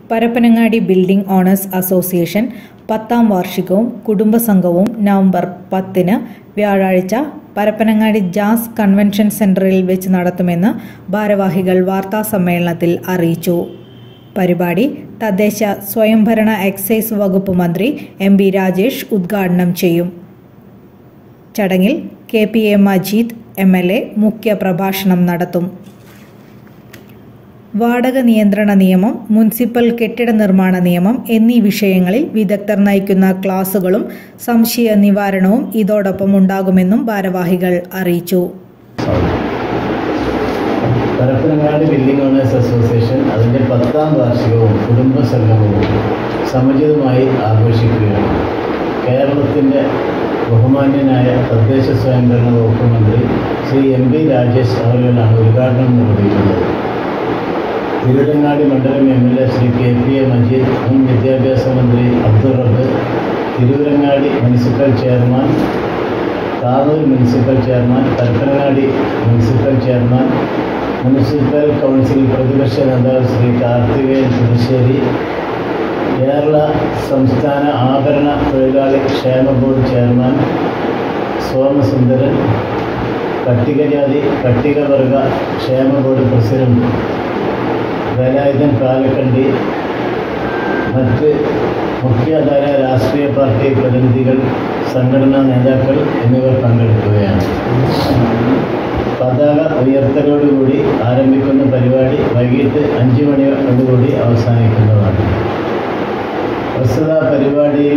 Parappanangadi building owners association പത്താം വാർഷികവും കുടുംബസംഘവും November പത്തിന് വ്യാഴാഴ്ച പരപ്പനങ്ങാടി ജാസ് കൺവെൻഷൻ സെന്ററിൽ വെച്ച് നടത്തുമെന്ന് ഭാരവാഹികൾ വാർത്താസമ്മേളനത്തിൽ അറിയിച്ചു പരിപാടി തദ്ദേശ സ്വയംഭരണ എക്സൈസ് വകുപ്പ് മന്ത്രി എം ബി രാജേഷ് ഉദ്ഘാടനം ചെയ്യും ചടങ്ങിൽ K P A Majeed M L A മുഖ്യ പ്രഭാഷണം നടത്തും വാടക നിയന്ത്രണ നിയമം മുനിസിപ്പൽ കെട്ടിട നിർമ്മാണ നിയമം എന്നീ വിഷയങ്ങളിൽ വിദഗ്ധർ നയിക്കുന്ന ക്ലാസുകളും സംശയ നിവാരണവും ഇതോടൊപ്പം ഉണ്ടാകുമെന്നും ഭാരവാഹികൾ അറിയിച്ചു പരപ്പനങ്ങാട് ബിൽഡിംഗ് ഓണേഴ്സ് അസോസിയേഷൻ അതിൻ്റെ പത്താം വാർഷികവും കുടുംബ സംഗമവും സമുചിതമായി ആഘോഷിക്കുകയാണ് കേരളത്തിൻ്റെ ബഹുമാന്യനായ തദ്ദേശ സ്വയംഭരണ വകുപ്പ് മന്ത്രി ശ്രീ എം പി രാജേഷ് അവരുകളാണ് ഉദ്ഘാടനം നിർവഹിക്കുന്നത് തിരുവരങ്ങാടി മണ്ഡലം M L A Sri K P A Majeed മുൻ വിദ്യാഭ്യാസ മന്ത്രി Abdul Rabb Tirurangadi municipal chairman Tanur municipal chairman Parappanangadi municipal chairman municipal council പ്രതിപക്ഷ നേതാവ് ശ്രീ കാർത്തികേയൻ പുതുശ്ശേരി കേരള സംസ്ഥാന ആഭരണ തൊഴിലാളി ക്ഷേമ ബോർഡ് ചെയർമാൻ സോമസുന്ദരൻ പട്ടികജാതി പട്ടികവർഗ ക്ഷേമ ബോർഡ് പ്രസിഡന്റ് വേലായുധൻ പാലക്കണ്ടി മറ്റ് മുഖ്യധാര രാഷ്ട്രീയ പാർട്ടി പ്രതിനിധികൾ സംഘടനാ നേതാക്കൾ എന്നിവർ പങ്കെടുക്കുകയാണ് പതാക ഉയർത്തലോടുകൂടി ആരംഭിക്കുന്ന പരിപാടി വൈകിട്ട് അഞ്ച് മണിയോടുകൂടി അവസാനിക്കുന്നതാണ് പ്രസ്തുത പരിപാടിയിൽ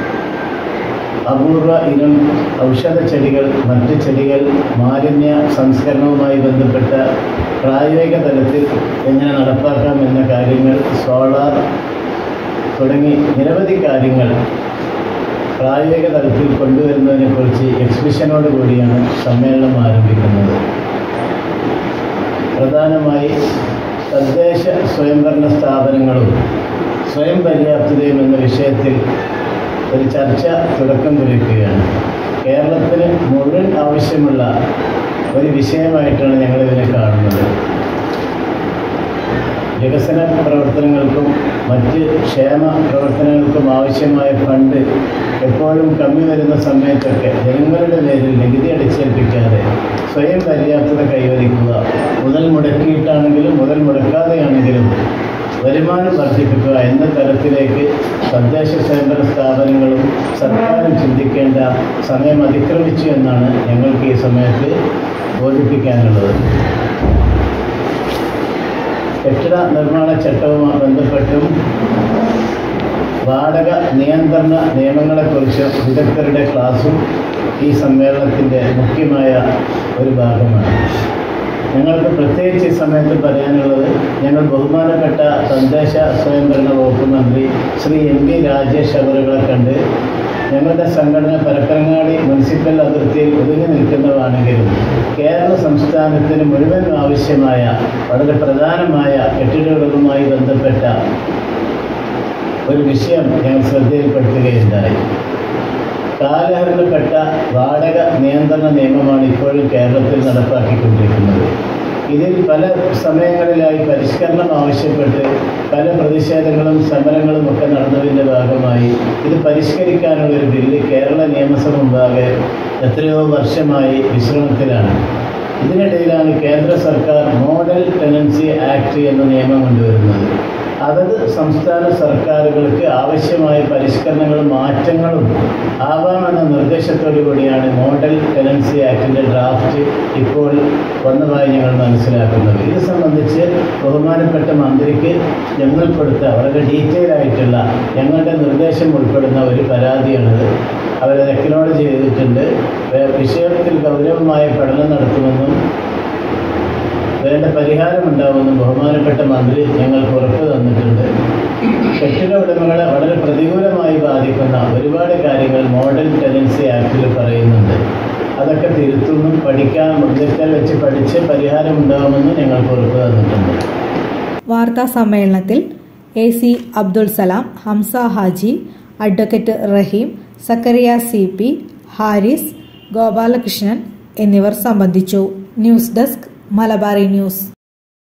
അപൂർവ ഇനം ഔഷധ ചെടികൾ മറ്റ് ചെടികൾ മാലിന്യ സംസ്കരണവുമായി ബന്ധപ്പെട്ട പ്രായോഗിക തലത്തിൽ എങ്ങനെ നടപ്പാക്കാം എന്ന കാര്യങ്ങൾ സോളാർ തുടങ്ങി നിരവധി കാര്യങ്ങൾ പ്രായോഗിക തലത്തിൽ കൊണ്ടുവരുന്നതിനെക്കുറിച്ച് എക്സിബിഷനോട് കൂടിയാണ് സമ്മേളനം ആരംഭിക്കുന്നത് പ്രധാനമായി തദ്ദേശ സ്വയംഭരണ സ്ഥാപനങ്ങളും സ്വയം പര്യാപ്തതയും എന്ന വിഷയത്തിൽ ഒരു ചർച്ച തുടക്കം കുറിക്കുകയാണ് കേരളത്തിന് മുഴുവൻ ആവശ്യമുള്ള ഒരു വിഷയമായിട്ടാണ് ഞങ്ങളിതിനെ കാണുന്നത് വികസന പ്രവർത്തനങ്ങൾക്കും മറ്റ് ക്ഷേമ പ്രവർത്തനങ്ങൾക്കും ആവശ്യമായ ഫണ്ട് എപ്പോഴും കമ്മി വരുന്ന സമയത്തൊക്കെ ജനങ്ങളുടെ പേരിൽ നികുതി അടിച്ചേൽപ്പിക്കാതെ സ്വയം പര്യാപ്തത കൈവരിക്കുക മുതൽ മുടക്കിയിട്ടാണെങ്കിലും മുതൽ മുടക്കാതെയാണെങ്കിലും വരുമാനം വർദ്ധിപ്പിക്കുക എന്ന തലത്തിലേക്ക് തദ്ദേശ സ്വയംഭരണ സ്ഥാപനങ്ങളും സർക്കാരും ചിന്തിക്കേണ്ട സമയം അതിക്രമിച്ചു എന്നാണ് ഞങ്ങൾക്ക് ഈ സമയത്ത് ബോധിപ്പിക്കാനുള്ളത് കെട്ടിട നിർമ്മാണ ചട്ടവുമായി ബന്ധപ്പെട്ടും വാടക നിയന്ത്രണ നിയമങ്ങളെക്കുറിച്ച് വിദഗ്ധരുടെ ക്ലാസും ഈ സമ്മേളനത്തിൻ്റെ മുഖ്യമായ ഒരു ഭാഗമാണ് ഞങ്ങൾക്ക് പ്രത്യേകിച്ച് ഈ സമയത്ത് പറയാനുള്ളത് ഞങ്ങൾ ബഹുമാനപ്പെട്ട തദ്ദേശ സ്വയംഭരണ വകുപ്പ് മന്ത്രി ശ്രീ എം പി രാജേഷ് അവറുകളെ കണ്ട് ഞങ്ങളുടെ സംഘടന പരപ്പനങ്ങാടി മുനിസിപ്പൽ അതിർത്തിയിൽ ഒതുങ്ങി നിൽക്കുന്നതാണെങ്കിലും കേരള സംസ്ഥാനത്തിന് മുഴുവൻ ആവശ്യമായ വളരെ പ്രധാനമായ കെട്ടിടങ്ങളുമായി ബന്ധപ്പെട്ട ഒരു വിഷയം ഞങ്ങൾ ശ്രദ്ധയിൽപ്പെടുത്തുകയുണ്ടായി കാലഹരണപ്പെട്ട വാടക നിയന്ത്രണ നിയമമാണ് ഇപ്പോഴും കേരളത്തിൽ നടപ്പാക്കിക്കൊണ്ടിരിക്കുന്നത് ഇതിൽ പല സമയങ്ങളിലായി പരിഷ്കരണം ആവശ്യപ്പെട്ട് പല പ്രതിഷേധങ്ങളും സമരങ്ങളും ഒക്കെ നടന്നതിൻ്റെ ഭാഗമായി ഇത് പരിഷ്കരിക്കാനുള്ള ഒരു ബില്ല് കേരള നിയമസഭ മുമ്പാകെ എത്രയോ വർഷമായി വിശ്രമത്തിലാണ് ഇതിനിടയിലാണ് കേന്ദ്ര സർക്കാർ മോഡൽ ടെനൻസി ആക്ട് എന്ന നിയമം കൊണ്ടുവരുന്നത് അതത് സംസ്ഥാന സർക്കാരുകൾക്ക് ആവശ്യമായ പരിഷ്കരണങ്ങളും മാറ്റങ്ങളും ആവാമെന്ന നിർദ്ദേശത്തോടു കൂടിയാണ് മോഡൽ ടെനൻസി ആക്ടിൻ്റെ ഡ്രാഫ്റ്റ് ഇപ്പോൾ വന്നതായി ഞങ്ങൾ മനസ്സിലാക്കുന്നത് ഇത് സംബന്ധിച്ച് ബഹുമാനപ്പെട്ട മന്ത്രിക്ക് ഞങ്ങൾ കൊടുത്ത വളരെ ഡീറ്റെയിൽ ആയിട്ടുള്ള ഞങ്ങളുടെ നിർദ്ദേശം ഉൾപ്പെടുന്ന ഒരു പരാതിയാണിത് അവരത് എക്നോളജ് ചെയ്തിട്ടുണ്ട് വിഷയത്തിൽ ഗൗരവമായ പഠനം നടത്തുമെന്നും വേണ്ട പരിഹാരമുണ്ടാവുമെന്നും ബഹുമാനപ്പെട്ട മന്ത്രി ഞങ്ങൾക്ക് ഉറപ്പ് തന്നിട്ടുണ്ട് കെട്ടിട ഉടമകളെ വളരെ പ്രതികൂലമായി ബാധിക്കുന്ന ഒരുപാട് കാര്യങ്ങൾ മോഡൽ ടെനൻസി ആക്ടിൽ പറയുന്നുണ്ട് അതൊക്കെ തിരുത്തുന്നും പഠിക്കാൻ മുദ്രത്തിൽ വെച്ച് പഠിച്ച് പരിഹാരം ഉണ്ടാവുമെന്നും ഞങ്ങൾക്ക് ഉറപ്പ് തന്നിട്ടുണ്ട് വാർത്താ സമ്മേളനത്തിൽ A C Abdul Salam Hamza Haji advocate Raheem Zakariya C P Haris Gopalakrishnan എന്നിവർ സംബന്ധിച്ചു ന്യൂസ് ഡെസ്ക് മലബാറി ന്യൂസ്